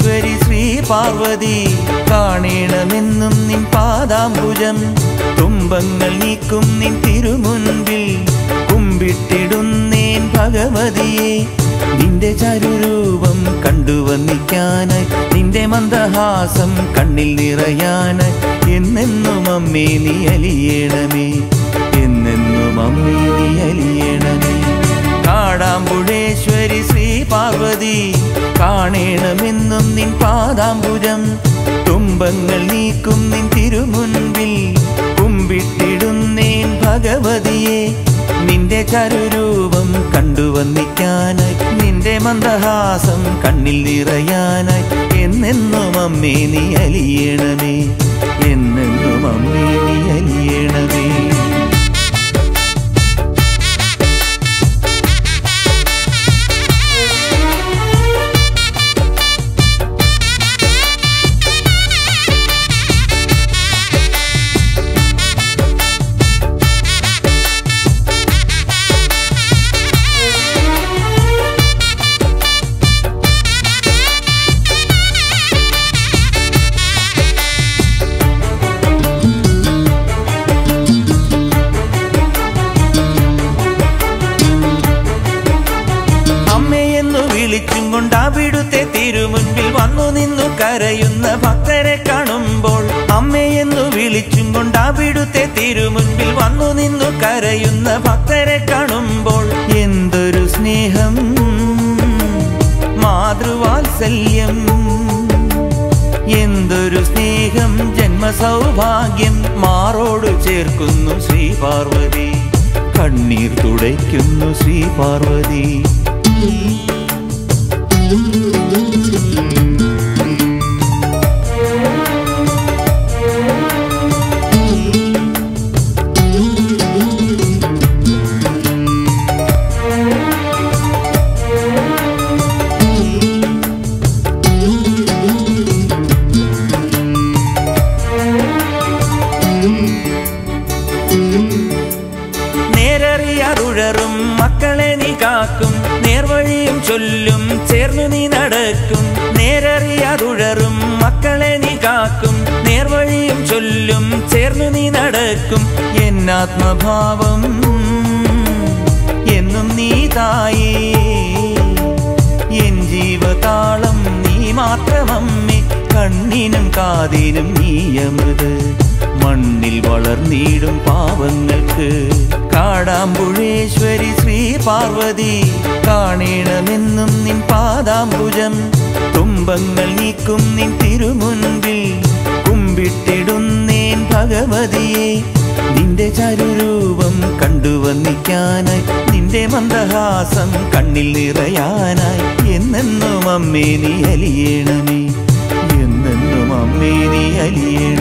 കാടാമ്പുഴേശ്വരി ശ്രീ പാർവതി കാണണമെന്നും നിൻ പാദാംബുജം തുമ്പങ്ങൾ നീക്കും നിൻ തിരുമുൻപിൽ കുമ്പിട്ടിടുന്നേൻ ഭഗവതിയെ നിന്റെ ചരുരൂപം കണ്ടുവന്നിക്കാനായി നിന്റെ മന്ദഹാസം കണ്ണിൽ നിറയാനായി എന്നെന്നും അമ്മേ നീ അലിയണമേ എന്നെന്നും അമ്മേ നീ അലിയണമേ കാടാമ്പുഴേശ്വരി ശ്രീ പാർവതി കാണണമെന്നും നിൻ പാദാംബുജം തുമ്പങ്ങൾ നീക്കും നിൻ തിരുമുൻപിൽ കുമ്പിട്ടിടുന്നേൻ ഭഗവതിയെ നിന്റെ ചരുരൂപം കണ്ടുവന്നിക്കാനായി നിന്റെ മന്ദഹാസം കണ്ണിൽ നിറയാനായി എന്നെന്നും അമ്മേ നീ അലിയണമേ എന്നെന്നും അമ്മേ നീ അലിയണമേ അമ്മയെന്നു വിളിച്ചും കൊണ്ട് അവിടുത്തെ തിരുമുൻപിൽ വന്നു നിന്നു കരയുന്ന ഭക്തരെ കാണുമ്പോൾ അമ്മയെന്നു വിളിച്ചും കൊണ്ട് അവിടുത്തെ തിരുമുൻപിൽ വന്നു നിന്നു കരയുന്ന ഭക്തരെ കാണുമ്പോൾ എന്തൊരു സ്നേഹം മാതൃവാത്സല്യം എന്തൊരു സ്നേഹം ജന്മസൗഭാഗ്യം മാറോട് ചേർക്കുന്നു ശ്രീ പാർവതി കണ്ണീർ തുടയ്ക്കുന്നു ശ്രീ പാർവതി നേരറിയാതുഴറും മക്കളെ നീ കാക്കും നേർവഴിയും ചൊല്ലും ചേർന്നു നീ നടക്കും നേരറിയാതുഴറും മക്കളെ നീ കാക്കും നേർവഴിയും ചൊല്ലും ചേർന്നു നീ നടക്കും എന്നാത്മഭാവം എന്നും നീ തായേ എൻ ജീവതാളം നീ മാത്രമമ്മേ കണ്ണിനും കാതിനും നീയമൃത് മണ്ണിൽ വളർന്നിടും പാവങ്ങൾക്ക് കാടാമ്പുഴേശ്വരി ശ്രീ പാർവതി കാണണമെന്നും നിൻ പാദാംബുജം തുമ്പങ്ങൾ നീക്കും നിൻ തിരുമുൻപിൽ കുമ്പിട്ടിടുന്നേൻ ഭഗവതിയെ നിന്റെ ചരുരൂപം കണ്ടുവന്നിക്കാനായി നിന്റെ മന്ദഹാസം കണ്ണിൽ നിറയാനായി എന്നെന്നും അമ്മേ നീ അലിയണമേ എന്നെന്നും അമ്മേ നീ അലിയണമേ